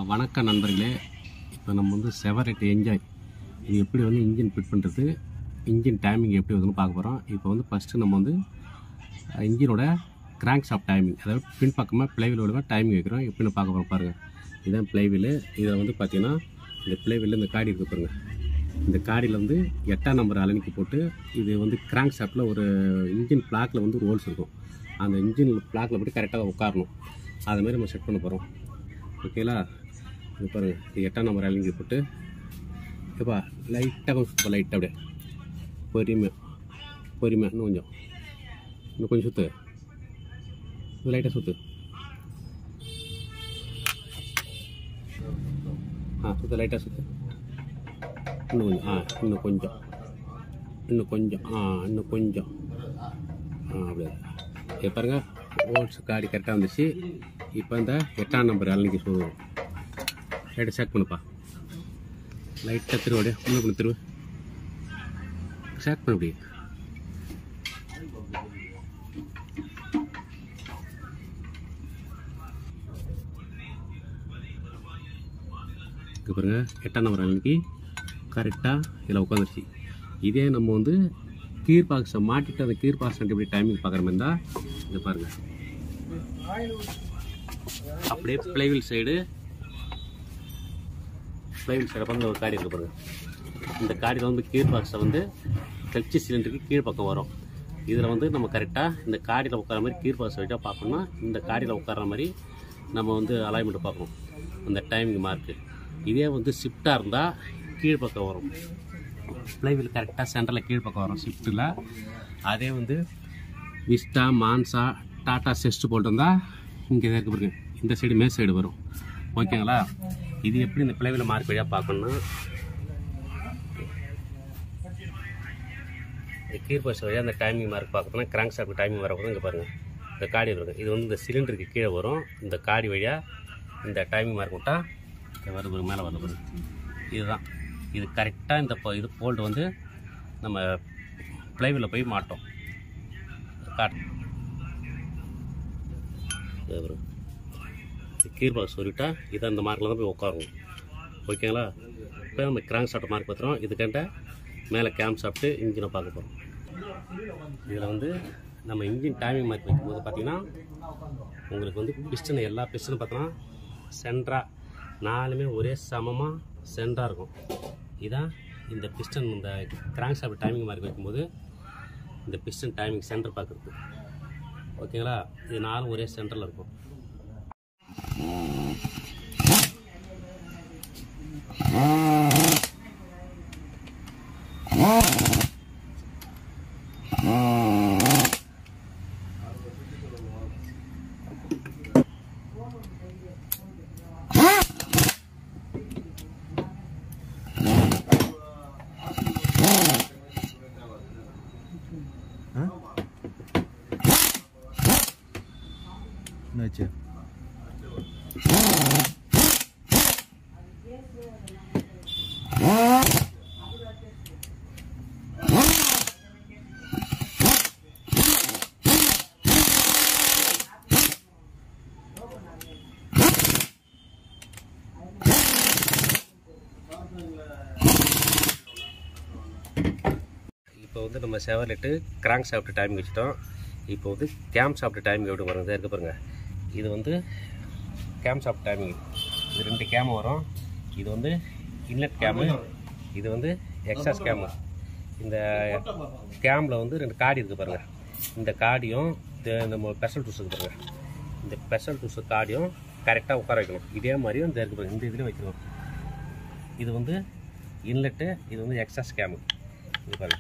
வணக்கம் நண்பர்களே இப்போ நம்ம வந்து செவரெட் என்ஜாய் இது எப்படி வந்து இன்ஜின் ஃபிட் பண்ணுறது இன்ஜின் டைமிங் எப்படி வருதுன்னு பார்க்க போகிறோம் இப்போ வந்து ஃபஸ்ட்டு நம்ம வந்து இன்ஜினோட கிராங்க் ஷாப் டைமிங் அதாவது பின்பக்கமாக பிளைவீலோட டைமிங் வைக்கிறோம் எப்படின்னு பார்க்க போகிறோம் பாருங்கள் இதுதான் பிளைவீல் இதில் வந்து பார்த்தீங்கன்னா இந்த பிளைவீலில் இந்த காடி இருக்கு பாருங்கள் இந்த காடியில் வந்து எட்டாம் நம்பர் அலனிக்கு போட்டு இது வந்து கிராங்க் ஷாப்பில் ஒரு இன்ஜின் பிளாக்கில் வந்து ஒரு ஹோல்ஸ் இருக்கும் அந்த இன்ஜின் பிளாக்கில் போட்டு கரெக்டாக உட்காரணும் அது மாதிரி நம்ம செட் பண்ண போகிறோம் ஓகேங்களா இது பாருங்கள் இது எட்டாம் நம்பர் அலங்கி போட்டு எப்பா லைட்டாக கொஞ்சம் சுத்தம் லைட்டாக அப்படியே பொறுமையாக பொறுமையாக இன்னும் கொஞ்சம் இன்னும் கொஞ்சம் சுற்று இது லைட்டாக சுற்று ஆ சுற்று லைட்டாக சுற்று இன்னும் கொஞ்சம் ஆ இன்னும் கொஞ்சம் இன்னும் கொஞ்சம் ஆ இன்னும் கொஞ்சம் ஆ அப்படியே இப்போ பாருங்க ஓட்ஸ் காடி கரெக்டாக வந்துச்சு இப்போ இந்த எட்டாம் நம்பர் அலனிக்கு சொல்லுவோம் லைட்டாக செக் பண்ணுப்பா லைட்டாக திருவாடு இன்னும் பண்ணு திருவு செக் பண்ண அப்படி இங்கே பாருங்க எட்டாம் நம்பர் அன்னைக்கு கரெக்டாக இதில் உட்காந்துருச்சு இதே நம்ம வந்து கீர் பாக்ஸை மாட்டிட்டு அந்த கீர் பாக்ஸ் எப்படி டைமிங் பார்க்குற மாதிரி இருந்தால் இது பாருங்க அப்படியே பிளைவில் சைடு பிளைவில் சைடு வந்து ஒரு காடி இருக்கு பாருங்க இந்த காடியில் வந்து கீர் பாக்ஸை வந்து டச்சு சிலிண்டருக்கு கீழ் பக்கம் வரும் இதில் வந்து நம்ம கரெக்டாக இந்த காடியில் உட்கார மாதிரி கீர் பாக்ஸ் வச்சா பார்க்கணும்னா இந்த காடியில் உட்கார மாதிரி நம்ம வந்து அலைன்மெண்ட் பார்க்கணும் அந்த டைமிங் மார்க்கு இதே வந்து ஷிஃப்டாக இருந்தால் கீழ் பக்கம் வரும் ஃப்ளைவில் கரெக்டாக சென்டரில் கீழ் பக்கம் வரும் ஷிஃப்ட்டில் அதே வந்து விஸ்டா மான்சா டாடா செஸ்ட் போட்டிருந்தா இங்கே இருக்கு பாருங்க இந்த சைடு மே சைடு வரும் ஓகேங்களா இது எப்படி இந்த பிளைவில் மார்க் வழியாக பார்க்கணும்னா இந்த கீர் பஸ் வழியாக அந்த டைமிங் மார்க் பார்க்கணும்னா கிராங்க் ஷாப் டைமிங் வரப்போ இங்கே பாருங்கள் இந்த காடி இருக்கும் இது வந்து இந்த சிலிண்டருக்கு கீழே வரும் இந்த காடி வழியாக இந்த டைமிங் மார்க் விட்டால் இங்க வருது பாருங்க, மேலே வருது பாருங்க இதுதான் இது கரெக்டாக இந்த போ- இது போல்ட் வந்து நம்ம பிளைவில் போய் மாட்டோம் காட்டு இது பாருங்க. இது கீர் பாக்ஸ் சொல்லிட்டா இதை அந்த மார்க்கில் தான் போய் உட்காரும் ஓகேங்களா இப்போ நம்ம கிராங்க் ஷாட் மார்க் பார்த்துறோம் இதுக்கிட்ட மேலே கேம் சாப்பிட்டு இன்ஜினை பார்க்க போகிறோம் இதில் வந்து நம்ம இன்ஜின் டைமிங் மார்க் வைக்கும்போது பார்த்தீங்கன்னா உங்களுக்கு வந்து பிஸ்டன் எல்லா பிஸ்டனும் பார்த்தோன்னா சென்ட்ராக நாலுமே ஒரே சமமாக சென்டராக இருக்கும் இதான் இந்த பிஸ்டன் இந்த கிராங்க் ஷாப் டைமிங் மார்க் வைக்கும்போது இந்த பிஸ்டன் டைமிங் சென்டர் பார்க்குறது ஓகேங்களா இது நாலும் ஒரே சென்டரில் இருக்கும் என்னாச்சு இப்போ வந்து நம்ம செவர்லெட்டு கிராங்க் சாப்பிட்டு டைமிங் வச்சுட்டோம் இப்போ வந்து கேம் சாப்பிட்டு டைமிங் எப்படி வருது இருக்க பாருங்க இது வந்து கேம் சாப்பிட்டு டைமிங் இது ரெண்டு கேம் வரும் இது வந்து இன்லெட் கேமு இது வந்து எக்ஸாஸ் கேமு இந்த கேமில் வந்து ரெண்டு காடி இருக்குது பாருங்கள் இந்த காடியும் இந்த நம்ம ஸ்பெஷல் டூஸ் இருக்கு பாருங்க இந்த ஸ்பெஷல் டூஸ் காடியும் கரெக்டாக உட்கார வைக்கணும் இதே மாதிரியும் இந்த இருக்கு பாருங்க இந்த இதுலேயும் வைக்கணும் இது வந்து இன்லெட்டு இது வந்து எக்ஸாஸ் கேமு இது பாருங்க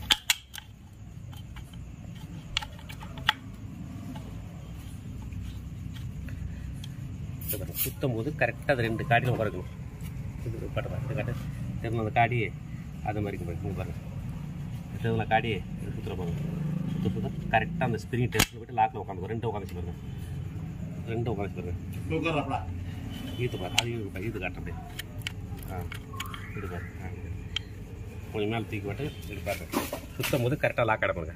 இது பாருங்க சுத்தும் போது கரெக்டாக அது ரெண்டு காடியில் உட்காரக்கணும் இது பாட்டு இது காட்டு திரும்ப அந்த காடி அது மாதிரி இருக்கு பாருங்க இங்க பாருங்க திரும்ப காடி இது சுற்றுற பாருங்க சுத்த சுத்த கரெக்டாக அந்த ஸ்ப்ரிங் டெஸ்ட்டில் போட்டு லாக்கில் உட்காந்து ரெண்டு உட்காந்துச்சு பாருங்க ரெண்டு உட்காந்துச்சு பாருங்க ஈத்து பாரு அது இது இது காட்டு அப்படியே ஆ இது பாரு ஆ கொஞ்சம் மேலே தூக்கி போட்டு இது பாரு சுத்தும் போது கரெக்டாக லாக் அடைப்பாங்க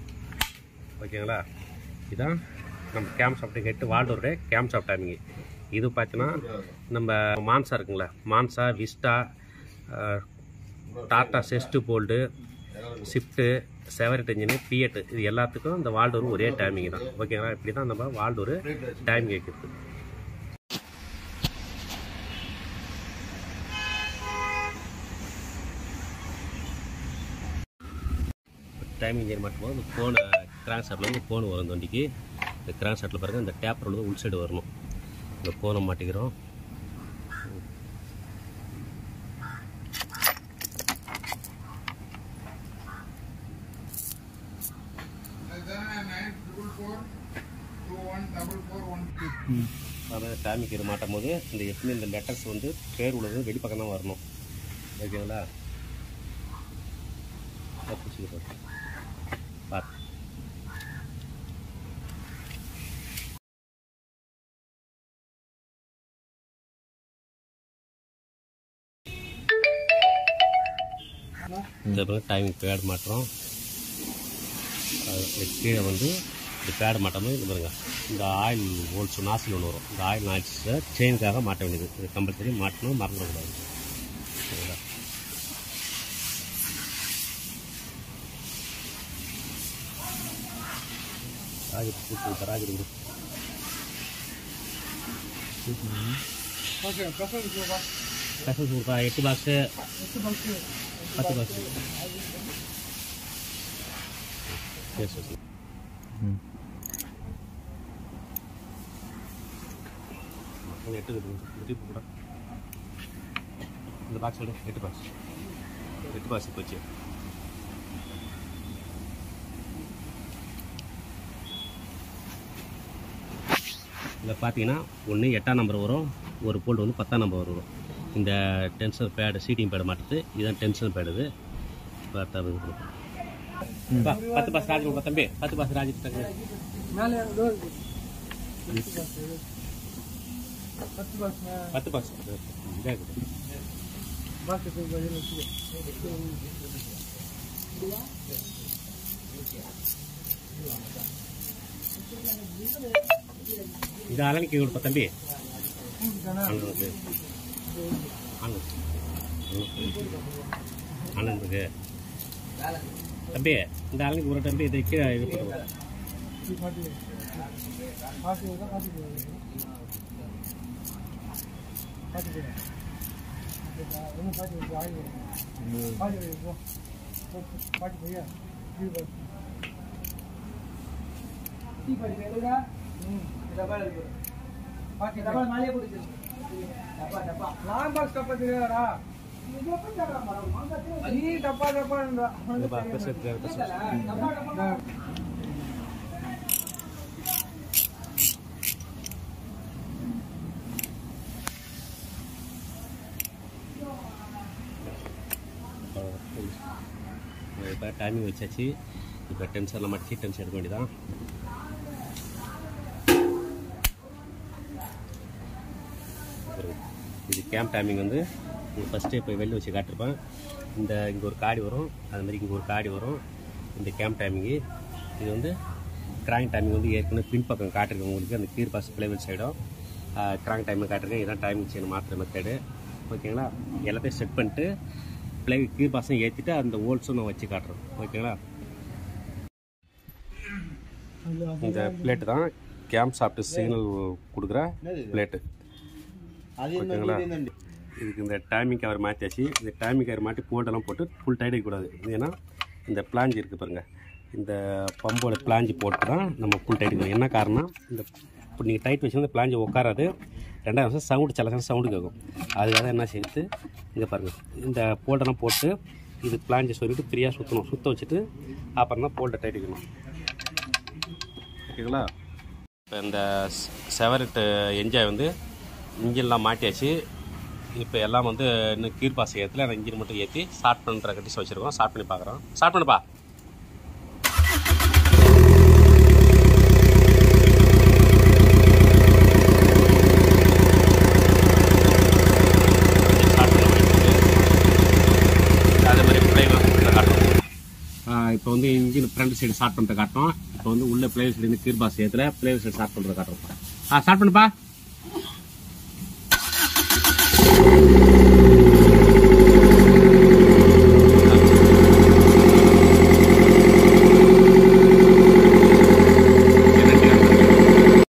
ஓகேங்களா இதான் நம்ம கேம் சாப்பிட்டு கேட்டு வால்டோருடைய கேம் சாப் டைமிங் இது பார்த்தீங்கன்னா நம்ம மான்சா இருக்குங்களா மான்சா விஸ்டா அஹ், டாட்டா செஸ்ட்டு Bolt Swift Chevrolet engine Beat இது எல்லாத்துக்கும் இந்த வால்டோர் ஒரே டைமிங் தான் ஓகேங்களா இப்படி தான் நம்ம வால்டோர் டைமிங் வைக்கிறது டைமிங் இன்ஜின் மாட்டும் இந்த ஃபோன் கிராங்க் ஷாட்லேருந்து ஃபோன் வரும் இந்த வண்டிக்கு இந்த கிராங்க் ஷாட்டில் பாருங்கள் இந்த டேப்பர் வந்து உள் சைடு வரணும் இந்த ஃபோனை மாட்டிக்கிறோம் அதாவது டைமிங் இது மாட்டும் போது இந்த எப்படி இந்த லெட்டர்ஸ் வந்து பேர் உள்ளது வெளிப்பக்கம் தான் வரணும் ஓகேங்களா பார்த்து இந்த பிறகு டைமிங் பேட் மாட்டுறோம் அது கீழே வந்து இந்த பேட் மாட்டாமல் இது பாருங்க இந்த ஆயில் ஹோல்ஸ் நாசில் ஒன்று வரும் இந்த ஆயில் நாசிஸை செயினுக்காக மாட்ட வேண்டியது இது கம்பல்சரி மாட்டணும் மறந்துடக்கூடாது சரிங்களா ராஜெட் கூட்டு ராஜெட் கொடு கசம் கொடுப்பா எட்டு பாக்ஸு பத்து பாக்ஸு சரி சரி சரி அது எட்டு இருக்குது. இந்த டிப்பு கூட இந்த பாக்ஸ் எடு எட்டு பாக்ஸ் எட்டு பாக்ஸ் போச்சு இதில் பார்த்தீங்கன்னா ஒன்று எட்டாம் நம்பர் வரும் ஒரு போல்டு வந்து பத்தாம் நம்பர் வரும் இந்த டென்ஷன் பேடு சீட்டிங் பேடு மாட்டுறது இதுதான் டென்ஷன் பேடு இது பார்த்தா இது கொடுப்போம். பா, பத்து பாஸ் ராஜ் கொடுப்பா தம்பி பத்து பாஸ் ராஜ் தம்பி பத்து பாஸ் இதே இருக்குது. இது அலனிக்கு கொடுப்பா தம்பி ஆனந்துக்கு ஆனந்த் ஆனந்துக்கு தம்பி இந்த அலனிக்கு ஒரு தம்பி இதை கீழே இது போட்டுருவோம் இந்த பா பெருசு எடுத்து பெருசு இப்போ டைமிங் வச்சாச்சு இப்போ டென்ஷனில் மடிச்சு டென்ஷன் எடுக்க வேண்டியதான் இது கேம்ப் டைமிங் வந்து ஃபஸ்ட்டு இப்போ வெளில வச்சு காட்டிருப்பேன் இந்த இங்கே ஒரு காடி வரும் அது மாதிரி இங்கே ஒரு காடி வரும் இந்த கேம்ப் டைமிங்கு இது வந்து கிராங் டைமிங் வந்து ஏற்கனவே பின்பக்கம் காட்டிருக்கேன் உங்களுக்கு அந்த கீர் பாஸ் பிளேவல் சைடும் கிராங் டைமிங் காட்டிருக்கேன் இதான் டைமிங் செய்யணும் மாற்றுற மெத்தடு ஓகேங்களா எல்லாத்தையும் செட் பண்ணிட்டு ப்ளே கீர் பாஸும் ஏற்றிட்டு அந்த ஹோல்ஸும் நான் வச்சு காட்டுறேன் ஓகேங்களா இந்த பிளேட்டு தான் கேம்ப் சாப்பிட்டு சிக்னல் கொடுக்குற பிளேட்டு ஓகேங்களா இதுக்கு இந்த டைமிங் கவர் மாற்றியாச்சு இந்த டைமிங் கவர் மாட்டி போல்டெல்லாம் போட்டு ஃபுல் டைட் வைக்கக்கூடாது இது ஏன்னா இந்த பிளாஞ்சி இருக்குது பாருங்கள் இந்த பம்போட பிளாஞ்சி போட்டு தான் நம்ம ஃபுல் டைட் வைக்கணும் என்ன காரணம் இந்த இப்போ நீங்கள் டைட் வச்சு இந்த பிளாஞ்சி உட்காராது ரெண்டாவது வருஷம் சவுண்டு சில சமயம் சவுண்டு கேட்கும் அதுக்காக என்ன செய்யுது இங்கே பாருங்கள் இந்த போல்டெல்லாம் போட்டு இது பிளாஞ்சி சொல்லிட்டு ஃப்ரீயாக சுற்றணும் சுற்ற வச்சுட்டு அப்புறம் தான் போல்ட்டை டைட் வைக்கணும் ஓகேங்களா இப்போ இந்த செவரட்டு என்ஜாய் வந்து இன்ஜின்லாம் மாட்டியாச்சு இப்போ எல்லாம் வந்து இன்னும் கீர் பாஸ் ஏற்றல அந்த இன்ஜின் மட்டும் ஏற்றி ஸ்டார்ட் பண்ணுற கட்டிஸ் வச்சுருக்கோம் ஸ்டார்ட் பண்ணி பார்க்குறோம் ஸ்டார்ட் பண்ணுப்பா ஸ்டார்ட் பண்ண அதே மாதிரி பிளேலாம் காட்டுறோம் இப்போ வந்து இன்ஜின் ஃப்ரண்ட் சைடு ஸ்டார்ட் பண்ணுற காட்டும் இப்போ வந்து உள்ள பிளேயர் சைடு கீர் பாஸ் ஏற்றல பிளேயர் சைடு ஸ்டார்ட் பண்ணுற காட்டுறோம் ஆ ஸ்டார்ட் பண்ணுப்பா